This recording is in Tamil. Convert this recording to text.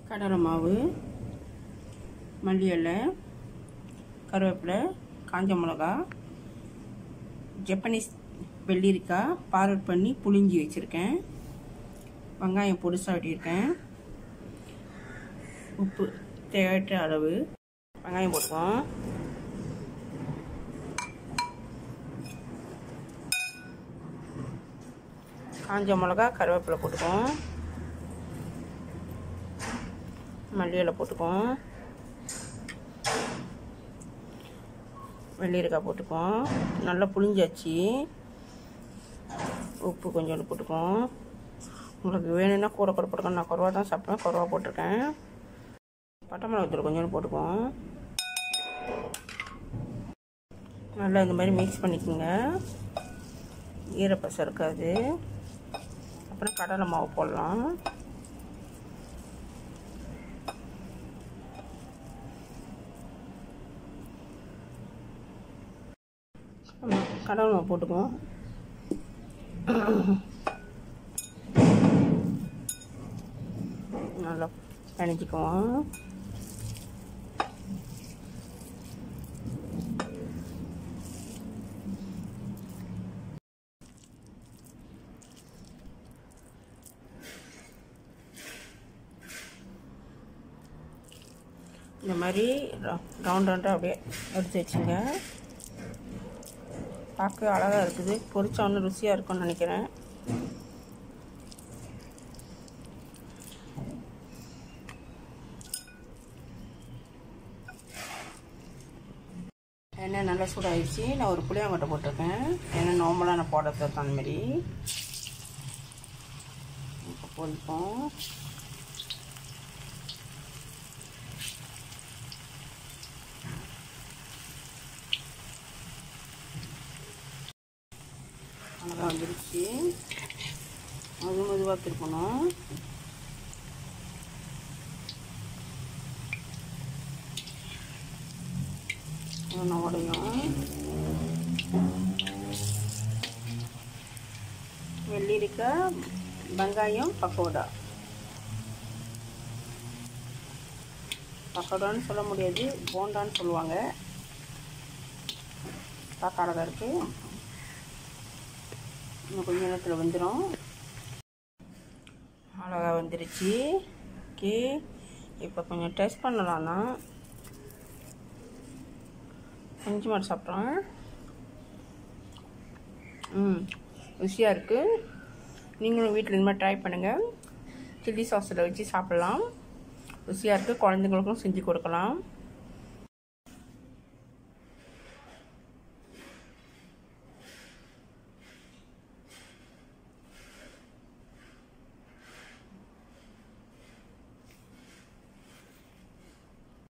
கடலை மாவு மல்லி இலை கருவேப்பிலை காஞ்ச மிளகா ஜப்பனீஸ் வெள்ளரிக்காய் பார்வட் பண்ணி புளிஞ்சி வச்சுருக்கேன் வெங்காயம் பொடிசாக வெட்டியிருக்கேன் உப்பு தேவையற்ற அளவு வெங்காயம் போட்டுக்குவோம் காஞ்ச மிளகா கருவேப்பிலை போட்டுக்குவோம் மல்லி இலை போட்டுக்குவோம் வெள்ளரிக்காய் போட்டுக்குவோம் நல்லா புளிஞ்சாச்சு உப்பு கொஞ்சோண்டு போட்டுக்குவோம் உங்களுக்கு வேணும்னா கூட கூட போட்டுக்கோங்க நான் குறவா தான் சாப்பிடுவேன் குறவா போட்டிருக்கேன் பட்டை மிளகாத்தூள் கொஞ்சோண்டு போட்டுக்குவோம் நல்லா இந்த மாதிரி மிக்ஸ் பண்ணிக்கோங்க ஈரப்பசம் இருக்காது அப்புறம் கடலை மாவு போடலாம் கடலை மாவு போட்டுக்குவோம் நல்லா பிணைச்சிக்குவோம் இந்த மாதிரி ரவுண்ட் ரவுண்டாக அப்படியே எடுத்து வச்சுங்க பார்க்க அழகாக இருக்குது பொரிச்சா ஒன்று ருசியாக இருக்கும்னு நினைக்கிறேன் எண்ணெய் நல்லா சூடாகிடுச்சு நான் ஒரு புளியாங்கொட்டை போட்டிருக்கேன் எண்ணெய் நார்மலாக நான் போடுறது அந்த மாதிரி இப்போ பொரிப்போம் அழகாக வந்துருச்சு அது மெதுவாக திருப்பணும் ஒன்று உடையும் வெள்ளரிக்காய் வெங்காயம் பக்கோடா பக்கோடான்னு சொல்ல முடியாது போண்டான்னு சொல்லுவாங்க பார்க்க அழகாக இருக்குது இன்னும் கொஞ்ச நேரத்தில் வந்துடும் அழகாக வந்துருச்சு ஓகே இப்போ கொஞ்சம் டெஸ்ட் பண்ணலாம்னா அஞ்சு மாடு சாப்பிட்றோம் ம் ருசியாக இருக்குது நீங்களும் வீட்டில் இந்த மாதிரி ட்ரை பண்ணுங்கள் சில்லி சாஸில் வச்சு சாப்பிட்லாம் ருசியாக இருக்குது குழந்தைங்களுக்கும் செஞ்சு கொடுக்கலாம்